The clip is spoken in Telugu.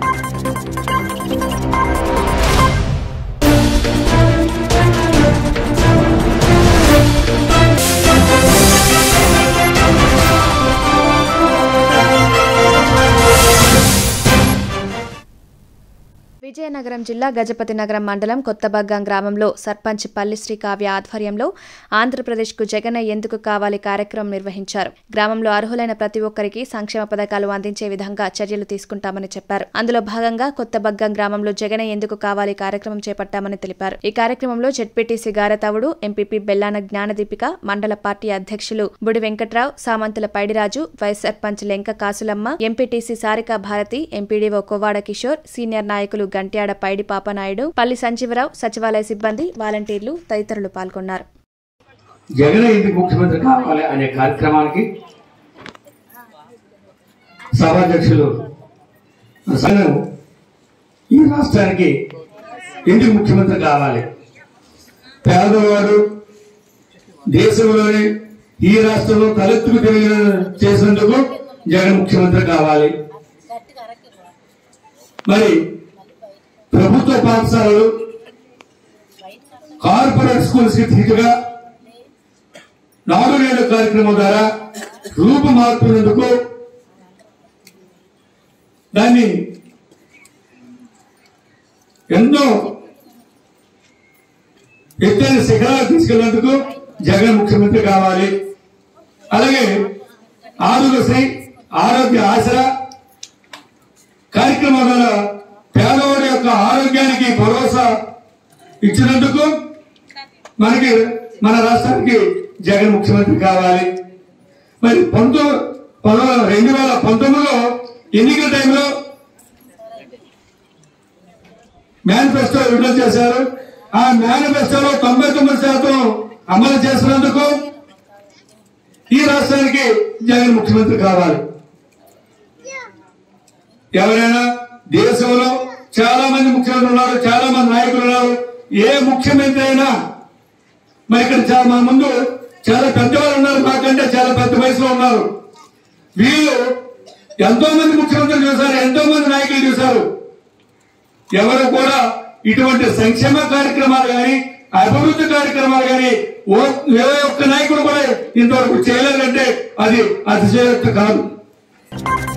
విజయనగరం జిల్లా గజపతి నగరం మండలం కొత్తబగ్గం గ్రామంలో సర్పంచ్ పల్లి శ్రీ కావ్య ఆధ్వర్యంలో ఆంధ్రప్రదేశ్కు జగన్ ఎందుకు కావాలి కార్యక్రమం నిర్వహించారు గ్రామంలో అర్హులైన ప్రతి ఒక్కరికి సంక్షేమ పథకాలు అందించే విధంగా చర్యలు తీసుకుంటామని చెప్పారు అందులో భాగంగా కొత్తబగ్గం గ్రామంలో జగన్ ఎందుకు కావాలి కార్యక్రమం చేపట్టామని తెలిపారు ఈ కార్యక్రమంలో జెడ్పీటీసీ గారతావుడు ఎంపీపీ బెల్లాన జ్ఞానదీపిక మండల పార్టీ అధ్యక్షులు Budi Venkatrao Samantula Paidiraju vice sarpanch Lenka Kasulamma MPTC Sarika Bharati MPDO Kovvada Kishore senior నాయకులు గంట్యాడ పైడి పాపనాయుడు పల్లి సంజీవరావు సచివాలయ సిబ్బంది వాలంటీర్లు తదితరులు పాల్గొన్నారు జగన్ ఎందుకు ముఖ్యమంత్రి కావాలి అనే కార్యక్రమానికి సభాధ్యక్షులు జగన్ ఈ రాష్ట్రానికి ఎందుకు ముఖ్యమంత్రి కావాలి పేదవాడు దేశంలోని ఈ రాష్ట్రంలో తలెత్తుకు తిరిగి చేసినందుకు జగన్ ముఖ్యమంత్రి కావాలి మరి ప్రభుత్వ పాఠశాలలు కార్పొరేట్ స్కూల్స్ కి ధీటుగా నాడు నేడు కార్యక్రమం ద్వారా రూపు మార్పునందుకు దాన్ని ఎంతో ఎత్తైన శిఖరాలు తీసుకెళ్లేందుకు జగన్ ముఖ్యమంత్రి కావాలి అలాగే ఆరోగ్యశ్రీ ఆరోగ్య ఆసరా కార్యక్రమం ద్వారా పేదవాడి యొక్క ఆరోగ్యానికి భరోసా ఇచ్చినందుకు మనకి మన రాష్ట్రానికి జగన్ ముఖ్యమంత్రి కావాలి మరి పంతొమ్మిది రెండు వేల పంతొమ్మిదిలో ఎన్నికల టైంలో మేనిఫెస్టో విడుదల చేశారు ఆ మేనిఫెస్టోలో తొంభై తొమ్మిది శాతం అమలు చేసినందుకు ఈ రాష్ట్రానికి జగన్ ముఖ్యమంత్రి కావాలి ఎవరైనా దేశంలో చాలా మంది ముఖ్యమంత్రులు ఉన్నారు చాలా మంది నాయకులు ఉన్నారు ఏ ముఖ్యమంత్రి అయినా మరి ఇక్కడ చాలా మన ముందు చాలా పెద్దవాళ్ళు ఉన్నారు మాకంటే చాలా పెద్ద వయసులో ఉన్నారు వీళ్ళు ఎంతో మంది ముఖ్యమంత్రులు చూశారు ఎంతో మంది నాయకులు చూశారు ఎవరు కూడా ఇటువంటి సంక్షేమ కార్యక్రమాలు కానీ అభివృద్ధి కార్యక్రమాలు కానీ ఓ ఏ ఒక్క నాయకుడు కూడా ఇంతవరకు చేయలేదంటే అది అతిశయోక్తి కాదు